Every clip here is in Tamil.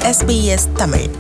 SBS தமிழ்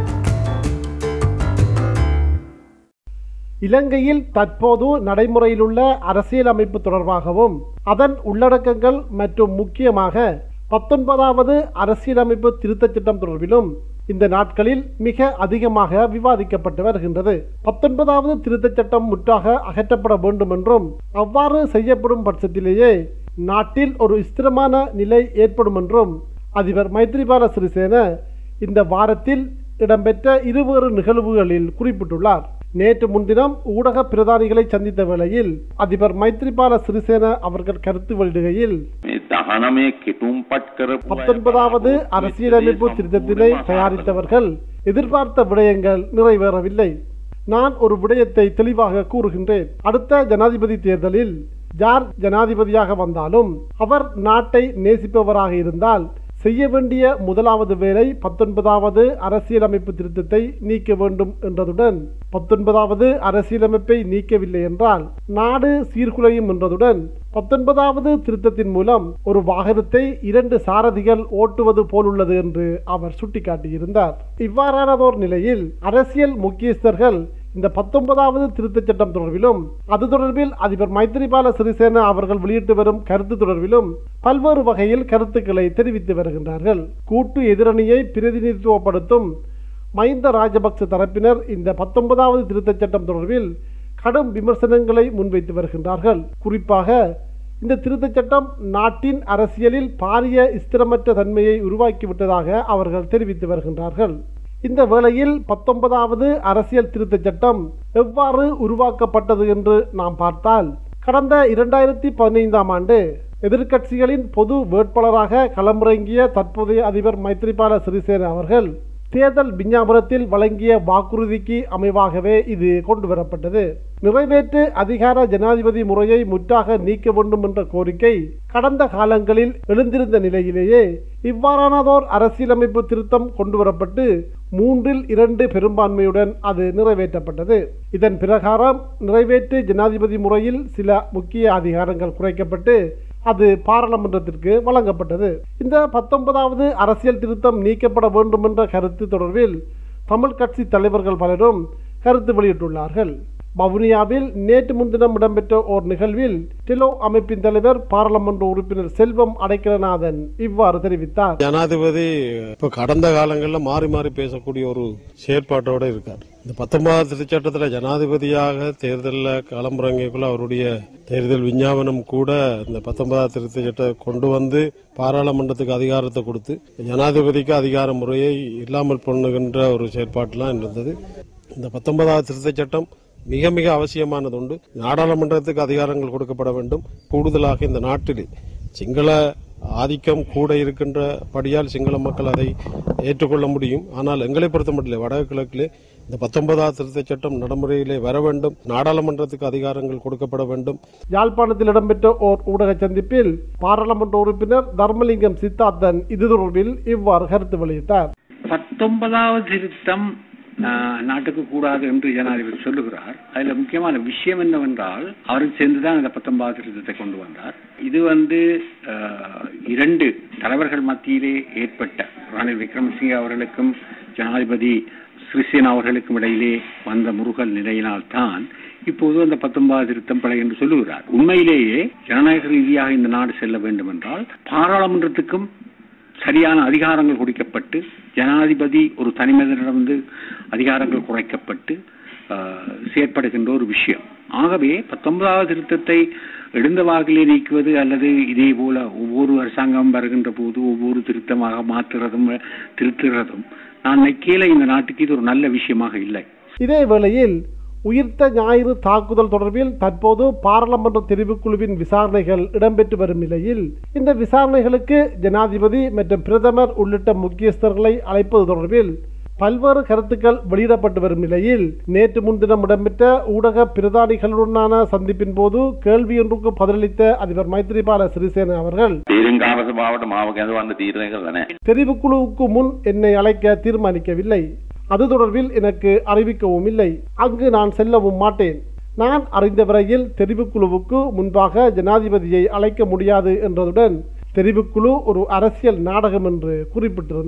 இலங்கையில் தற்போது நடைமுறையிலுள்ள அரசியலமைப்பு தொடர்பாகவும் அதன் உள்ளடக்கங்கள் மற்றும் முக்கியமாக பத்தொன்பதாவது அரசியலமைப்பு திருத்தச் சட்டம் தொடர்பிலும் இந்த நாட்களில் மிக அதிகமாக விவாதிக்கப்பட்டு வருகின்றது பத்தொன்பதாவது திருத்தச் சட்டம் முற்றாக அகற்றப்பட வேண்டும் என்றும் அவ்வாறு செய்யப்படும் பட்சத்திலேயே நாட்டில் ஒரு ஸ்திரமான நிலை ஏற்படும் என்றும் அதிபர் மைத்ரிபால சிறிசேன இந்த வாரத்தில் இடம்பெற்ற இருவேறு நிகழ்வுகளில் குறிப்பிட்டுள்ளார் நேற்று முன்தினம் ஊடக பிரதானிகளை சந்தித்த வேளையில் அதிபர் மைத்ரிபால சிறிசேன அவர்கள் கருத்து வெளியிடுகையில் මේ දහනමය කෙටුම්පත් කරපු අය பத்தொன்பதாவது அரசியலமைப்பு திருத்தத்தினை தயாரித்தவர்கள் எதிர்பார்த்த விடயங்கள் நிறைவேறவில்லை நான் ஒரு விடயத்தை தெளிவாக கூறுகின்றேன் அடுத்த ஜனாதிபதி தேர்தலில் யார் ஜனாதிபதியாக வந்தாலும் அவர் நாட்டை நேசிப்பவராக இருந்தால் செய்ய வேண்டிய முதலாவது வேலை பத்தொன்பதாவது அரசியலமைப்பு திருத்தத்தை நீக்க வேண்டும் என்றதுடன் பத்தொன்பதாவது அரசியலமைப்பை நீக்கவில்லை என்றால் நாடு சீர்குலையும் என்றதுடன் பத்தொன்பதாவது திருத்தத்தின் மூலம் ஒரு வாகனத்தை இரண்டு சாரதிகள் ஓட்டுவது போலுள்ளது என்று அவர் சுட்டிக்காட்டியிருந்தார் இவ்வாறானதோர் நிலையில் அரசியல் முக்கியஸ்தர்கள் இந்த பத்தொன்பதாவது திருத்தச் சட்டம் தொடர்பிலும் அது தொடர்பில் அதிபர் மைத்திரிபால சிறிசேன அவர்கள் வெளியிட்டு வரும் கருத்து தொடர்பிலும் பல்வேறு வகையில் கருத்துக்களை தெரிவித்து வருகின்றார்கள் கூட்டு எதிரணியை பிரதிநிதித்துவப்படுத்தும் மஹிந்த ராஜபக்ச தரப்பினர் இந்த பத்தொன்பதாவது திருத்தச் சட்டம் தொடர்பில் கடும் விமர்சனங்களை முன்வைத்து வருகின்றார்கள் குறிப்பாக இந்த திருத்தச் சட்டம் நாட்டின் அரசியலில் பாரிய ஸ்திரமற்ற தன்மையை உருவாக்கிவிட்டதாக அவர்கள் தெரிவித்து வருகின்றார்கள் இந்த வேளையில் பத்தொன்பதாவது அரசியல் திருத்தச் சட்டம் எவ்வாறு உருவாக்கப்பட்டது என்று நாம் பார்த்தால் கடந்த இரண்டாயிரத்தி பதினைந்தாம் ஆண்டு எதிர்க்கட்சிகளின் பொது வேட்பாளராக களமிறங்கிய தற்போதைய அதிபர் மைத்ரிபால சிறிசேன அவர்கள் தேர்தல் விஞ்ஞாபனத்தில் வழங்கிய வாக்குறுதிக்கு அமைவாகவே இது கொண்டு வரப்பட்டது நிறைவேற்று அதிகார ஜனாதிபதி முறையை முற்றாக நீக்க வேண்டும் என்ற கோரிக்கை கடந்த காலங்களில் எழுந்திருந்த நிலையிலேயே இவ்வாறானதோர் அரசியலமைப்பு திருத்தம் கொண்டு வரப்பட்டு மூன்றில் இரண்டு பெரும்பான்மையுடன் அது நிறைவேற்றப்பட்டது இதன் பிரகாரம் நிறைவேற்று ஜனாதிபதி முறையில் சில முக்கிய அதிகாரங்கள் குறைக்கப்பட்டு அது பாராளுமன்றத்திற்கு வழங்கப்பட்டது இந்த பத்தொன்பதாவது அரசியல் திருத்தம் நீக்கப்பட வேண்டும் என்ற கருத்து தொடர்பில் தமிழ் கட்சி தலைவர்கள் பலரும் கருத்து வெளியிட்டுள்ளார்கள் வவுனியாவில் நேற்று முன்தினம் இடம்பெற்ற ஓர் நிகழ்வில் டெலோ அமைப்பின் தலைவர் பாராளுமன்ற உறுப்பினர் செல்வம் அடைக்கலநாதன் இவ்வாறு தெரிவித்தார் ஜனாதிபதி இப்ப கடந்த காலங்களில் மாறி மாறி பேசக்கூடிய ஒரு செயற்பாட்டோட இருக்கார் இந்த பத்தொன்பதாவது திருச்சட்டத்தில் ஜனாதிபதியாக தேர்தலில் களமிறங்கிக்குள்ள அவருடைய தேர்தல் விஞ்ஞாபனம் கூட இந்த பத்தொன்பதாவது திருத்த சட்டத்தை கொண்டு வந்து பாராளுமன்றத்துக்கு அதிகாரத்தை கொடுத்து ஜனாதிபதிக்கு அதிகார முறையை இல்லாமல் பண்ணுகின்ற ஒரு செயற்பாட்டெல்லாம் இருந்தது இந்த பத்தொன்பதாவது திருத்த சட்டம் மிக மிக அவசியமானது உண்டு நாடாளுமன்றத்துக்கு அதிகாரங்கள் கொடுக்கப்பட வேண்டும் கூடுதலாக இந்த நாட்டில் சிங்கள ஆதிக்கம் கூட இருக்கின்ற படியால் சிங்கள மக்கள் அதை ஏற்றுக்கொள்ள முடியும் ஆனால் எங்களை பொறுத்த மட்டும் வடக்கு கிழக்கிலே இந்த பத்தொன்பதாவது திருத்தச் சட்டம் நடைமுறையிலே வர வேண்டும் நாடாளுமன்றத்துக்கு அதிகாரங்கள் கொடுக்கப்பட வேண்டும் யாழ்ப்பாணத்தில் இடம்பெற்ற ஓர் ஊடக சந்திப்பில் பாராளுமன்ற உறுப்பினர் தர்மலிங்கம் சித்தார்த்தன் இது தொடர்பில் இவ்வாறு கருத்து வெளியிட்டார் பத்தொன்பதாவது திருத்தம் ஆஹ், நாட்டுக்கு கூடாது என்று ஜனாதிபதி சொல்லுகிறார் அதுல முக்கியமான விஷயம் என்னவென்றால் அவருக்கு சேர்ந்துதான் இந்த பத்தொன்பதாவது திருத்தத்தை கொண்டு வந்தார் இது வந்து ஆஹ், இரண்டு தலைவர்கள் மத்தியிலே ஏற்பட்ட ரணில் விக்ரமசிங்கே அவர்களுக்கும் ஜனாதிபதி சிறிசேனா அவர்களுக்கும் இடையிலே வந்த முருகல் நிலையினால் தான் இப்போது அந்த பத்தொன்பதாவது திருத்தம் பிழை என்று சொல்லுகிறார் உண்மையிலேயே ஜனநாயக ரீதியாக இந்த நாடு செல்ல வேண்டும் என்றால் பாராளுமன்றத்துக்கும் சரியான அதிகாரங்கள் கொடுக்கப்பட்டு ஜனாதிபதி ஒரு தனிமனிதனிடமிருந்து அதிகாரங்கள் குறைக்கப்பட்டு ஆஹ், செயற்படுகின்ற ஒரு விஷயம் ஆகவே பத்தொன்பதாவது திருத்தத்தை எழுந்த வாக்கிலே நீக்குவது அல்லது இதே போல ஒவ்வொரு அரசாங்கம் வருகின்ற போது ஒவ்வொரு திருத்தமாக மாற்றுறதும் திருத்துறதும் நான் நினைக்கையில இந்த நாட்டுக்கு இது ஒரு நல்ல விஷயமாக இல்லை இதே வேளையில் உயிர்த்த ஞாயிறு தாக்குதல் தொடர்பில் தற்போது பாராளுமன்ற தெரிவுக்குழுவின் விசாரணைகள் இடம்பெற்று வரும் நிலையில் இந்த விசாரணைகளுக்கு ஜனாதிபதி மற்றும் பிரதமர் உள்ளிட்ட முக்கியஸ்தர்களை அழைப்பது தொடர்பில் பல்வேறு கருத்துக்கள் வெளியிடப்பட்டு வரும் நிலையில் நேற்று முன்தினம் இடம்பெற்ற ஊடக பிரதானிகளுடனான சந்திப்பின் போது கேள்வி ஒன்றுக்கு பதிலளித்த அதிபர் மைத்ரிபால சிறிசேன அவர்கள் තීරංකාව සභාවට මාව ගැඳවන්න තීරණය කරලා නැහැ. தெரிவுக்குழுவுக்கு முன் என்னை அழைக்க தீர்மானிக்கவில்லை அது தொடர்பில் எனக்கு அறிவிக்கவும் இல்லை அங்கு நான் செல்லவும் மாட்டேன் நான் அறிந்த வரையில் தெரிவுக்குழுவுக்கு முன்பாக ஜனாதிபதியை அழைக்க முடியாது என்றதுடன் தெரிவுக்குழு ஒரு அரசியல் நாடகம் என்று குறிப்பிட்டிருந்தார்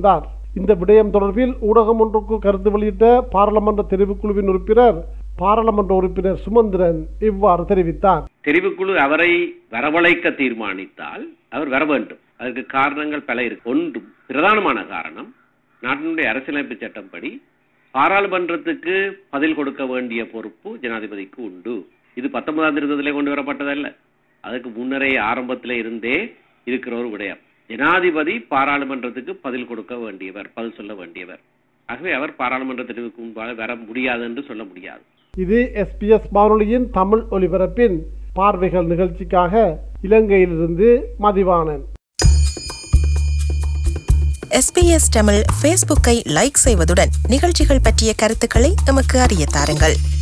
இந்த விடயம் தொடர்பில் ஊடகம் ஒன்றுக்கு கருத்து வெளியிட்ட பாராளுமன்ற தெரிவுக்குழுவின் உறுப்பினர் பாராளுமன்ற உறுப்பினர் சுமந்திரன் இவ்வாறு தெரிவித்தார் தெரிவுக்குழு அவரை வரவழைக்க தீர்மானித்தால் அவர் வர வேண்டும் அதற்கு காரணங்கள் பல இருக்கு ஒன்று பிரதானமான காரணம் நாட்டினுடைய அரசியலமைப்பு சட்டப்படி பாராளுமன்றத்துக்கு பதில் கொடுக்க வேண்டிய பொறுப்பு ஜனாதிபதிக்கு உண்டு இது பத்தொன்பதாம் திருத்தத்திலே கொண்டு வரப்பட்டதல்ல அதுக்கு முன்னரே ஆரம்பத்திலே இருந்தே இருக்கிற ஒரு விடயம் ஜனாதிபதி பாராளுமன்றத்துக்கு பதில் கொடுக்க வேண்டியவர் பதில் சொல்ல வேண்டியவர் ஆகவே அவர் பாராளுமன்ற தெரிவுக்கு முன்பாக வர முடியாது என்று சொல்ல முடியாது இது எஸ்பிஎஸ் வானொலியின் தமிழ் ஒலிபரப்பின் பார்வைகள் நிகழ்ச்சிக்காக இலங்கையிலிருந்து மதிவாணன் எஸ்பிஎஸ் தமிழ் ஃபேஸ்புக்கை லைக் செய்வதுடன் நிகழ்ச்சிகள் பற்றிய கருத்துக்களை எமக்கு அறிய தாருங்கள்